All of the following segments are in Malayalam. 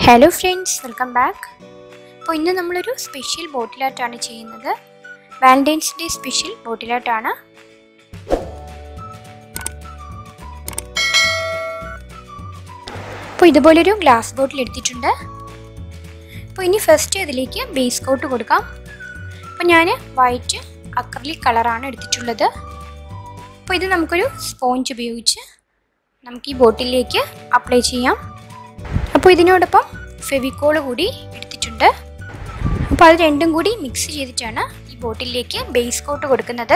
ഹലോ ഫ്രണ്ട്സ് വെൽക്കം ബാക്ക് അപ്പോൾ ഇന്ന് നമ്മളൊരു സ്പെഷ്യൽ ബോട്ടിലാട്ടാണ് ചെയ്യുന്നത് വാലൻറ്റൈൻസ് ഡേ സ്പെഷ്യൽ ബോട്ടിലാട്ടാണ് അപ്പോൾ ഇതുപോലൊരു ഗ്ലാസ് ബോട്ടിൽ എടുത്തിട്ടുണ്ട് അപ്പോൾ ഇനി ഫസ്റ്റ് ഇതിലേക്ക് ബേസ് കോട്ട് കൊടുക്കാം അപ്പോൾ ഞാൻ വൈറ്റ് അക്രലിക് കളറാണ് എടുത്തിട്ടുള്ളത് അപ്പോൾ ഇത് നമുക്കൊരു സ്പോഞ്ച് ഉപയോഗിച്ച് നമുക്ക് ഈ ബോട്ടിലേക്ക് അപ്ലൈ ചെയ്യാം അപ്പോൾ ഇതിനോടൊപ്പം ഫെവിക്കോൾ കൂടി എടുത്തിട്ടുണ്ട് അപ്പോൾ അത് രണ്ടും കൂടി മിക്സ് ചെയ്തിട്ടാണ് ഈ ബോട്ടിലേക്ക് ബേസ് കോട്ട് കൊടുക്കുന്നത്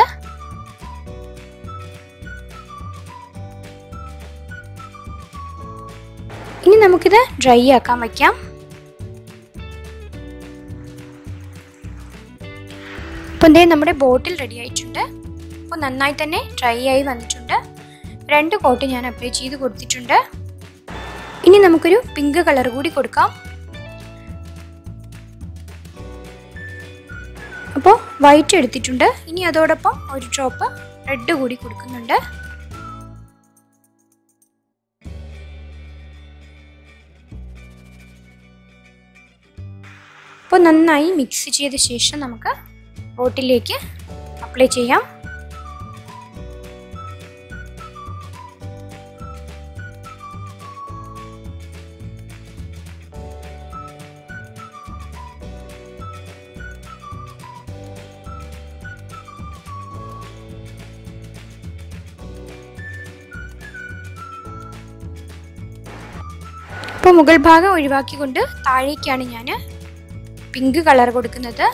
ഇനി നമുക്കിത് ഡ്രൈ ആക്കാൻ വയ്ക്കാം അപ്പോൾ എന്തേ നമ്മുടെ ബോട്ടിൽ റെഡി ആയിട്ടുണ്ട് അപ്പോൾ നന്നായി തന്നെ ഡ്രൈ ആയി വന്നിട്ടുണ്ട് രണ്ട് കോട്ട് ഞാൻ അപ്ലൈ ചെയ്ത് കൊടുത്തിട്ടുണ്ട് ഇനി നമുക്കൊരു പിങ്ക് കളർ കൂടി കൊടുക്കാം അപ്പോൾ വൈറ്റ് എടുത്തിട്ടുണ്ട് ഇനി അതോടൊപ്പം ഒരു ഡ്രോപ്പ് റെഡ് കൂടി കൊടുക്കുന്നുണ്ട് അപ്പോൾ നന്നായി മിക്സ് ചെയ്ത ശേഷം നമുക്ക് ബോട്ടിലേക്ക് അപ്ലൈ ചെയ്യാം ഇപ്പോൾ മുകൾ ഭാഗം ഒഴിവാക്കിക്കൊണ്ട് താഴേക്കാണ് ഞാൻ പിങ്ക് കളർ കൊടുക്കുന്നത്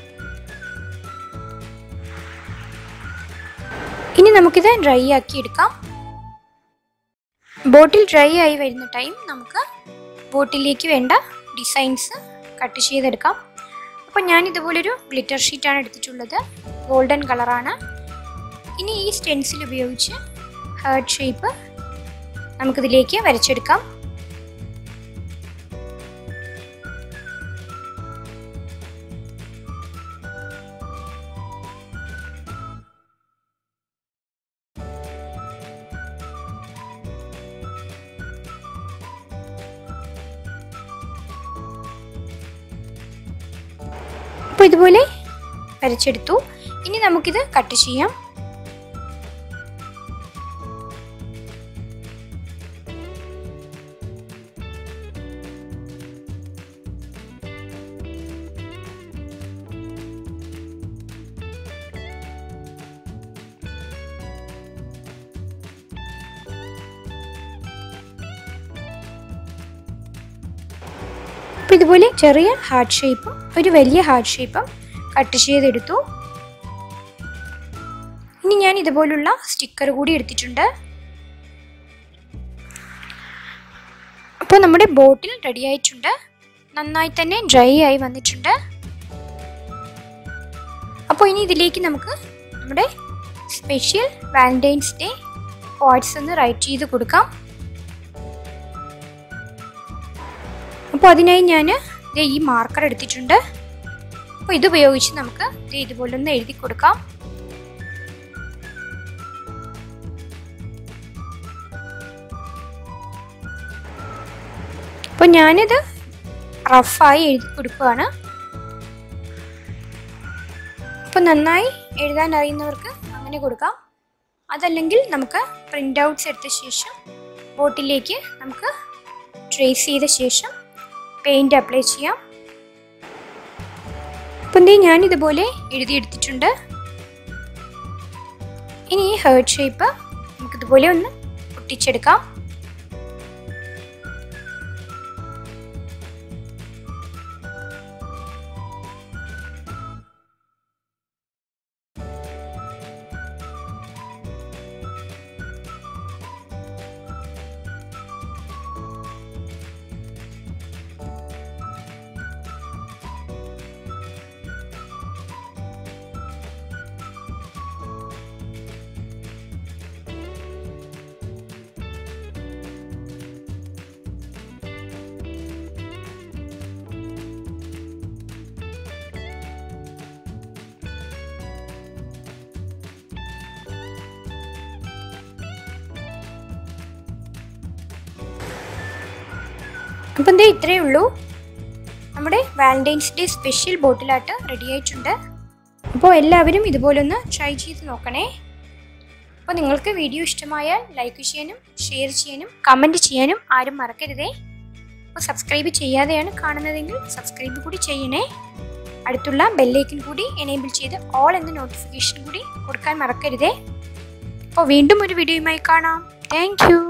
ഇനി നമുക്കിത് ഡ്രൈ ആക്കി എടുക്കാം ബോട്ടിൽ ഡ്രൈ ആയി വരുന്ന ടൈം നമുക്ക് ബോട്ടിലേക്ക് വേണ്ട ഡിസൈൻസ് കട്ട് ചെയ്തെടുക്കാം അപ്പോൾ ഞാൻ ഇതുപോലൊരു ഗ്ലിറ്റർ ഷീറ്റാണ് എടുത്തിട്ടുള്ളത് ഗോൾഡൻ കളറാണ് ഇനി ഈ സ്റ്റെൻസിൽ ഉപയോഗിച്ച് ഹാർട്ട് ഷേപ്പ് നമുക്കിതിലേക്ക് വരച്ചെടുക്കാം അപ്പോൾ ഇതുപോലെ വരച്ചെടുത്തു ഇനി നമുക്കിത് കട്ട് ചെയ്യാം അപ്പോൾ ഇതുപോലെ ചെറിയ ഹാർട്ട് ഷേപ്പും ഒരു വലിയ ഹാർട്ട് ഷേപ്പും കട്ട് ചെയ്തെടുത്തു ഇനി ഞാൻ ഇതുപോലുള്ള സ്റ്റിക്കർ കൂടി എടുത്തിട്ടുണ്ട് അപ്പോൾ നമ്മുടെ ബോട്ടിൽ റെഡി ആയിട്ടുണ്ട് നന്നായി തന്നെ ഡ്രൈ ആയി വന്നിട്ടുണ്ട് അപ്പോൾ ഇനി ഇതിലേക്ക് നമുക്ക് നമ്മുടെ സ്പെഷ്യൽ വാലൻറ്റൈൻസ് ഡേ കോഡ്സ് ഒന്ന് റൈറ്റ് ചെയ്ത് കൊടുക്കാം അപ്പോൾ അതിനായി ഞാൻ ഈ മാർക്കർ എടുത്തിട്ടുണ്ട് അപ്പോൾ ഇതുപയോഗിച്ച് നമുക്ക് ഇതുപോലെ ഒന്ന് എഴുതി കൊടുക്കാം അപ്പോൾ ഞാനിത് റഫായി എഴുതി കൊടുക്കുകയാണ് അപ്പോൾ നന്നായി എഴുതാൻ അറിയുന്നവർക്ക് അങ്ങനെ കൊടുക്കാം അതല്ലെങ്കിൽ നമുക്ക് പ്രിൻ്റ് ഔട്ട്സ് എടുത്ത ശേഷം ബോട്ടിലേക്ക് നമുക്ക് ട്രേസ് ചെയ്ത ശേഷം പെയിൻറ് അപ്ലൈ ചെയ്യാം അപ്പം എന്തേ ഞാൻ ഇതുപോലെ എഴുതിയെടുത്തിട്ടുണ്ട് ഇനി ഈ ഹേർട്ട് ഷേപ്പ് നമുക്കിതുപോലെ ഒന്ന് ഒട്ടിച്ചെടുക്കാം അപ്പം എന്തേ ഇത്രയേ ഉള്ളൂ നമ്മുടെ വാലൻറ്റൈൻസ് ഡേ സ്പെഷ്യൽ ബോട്ടിലായിട്ട് റെഡി ആയിട്ടുണ്ട് അപ്പോൾ എല്ലാവരും ഇതുപോലൊന്ന് ട്രൈ ചെയ്ത് നോക്കണേ അപ്പോൾ നിങ്ങൾക്ക് വീഡിയോ ഇഷ്ടമായാൽ ലൈക്ക് ചെയ്യാനും ഷെയർ ചെയ്യാനും കമൻറ്റ് ചെയ്യാനും ആരും മറക്കരുതേ അപ്പോൾ സബ്സ്ക്രൈബ് ചെയ്യാതെയാണ് കാണുന്നതെങ്കിൽ സബ്സ്ക്രൈബ് കൂടി ചെയ്യണേ അടുത്തുള്ള ബെല്ലൈക്കൻ കൂടി എനേബിൾ ചെയ്ത് ഓൾ എന്ന നോട്ടിഫിക്കേഷൻ കൂടി കൊടുക്കാൻ മറക്കരുതേ അപ്പോൾ വീണ്ടും ഒരു വീഡിയോയുമായി കാണാം താങ്ക്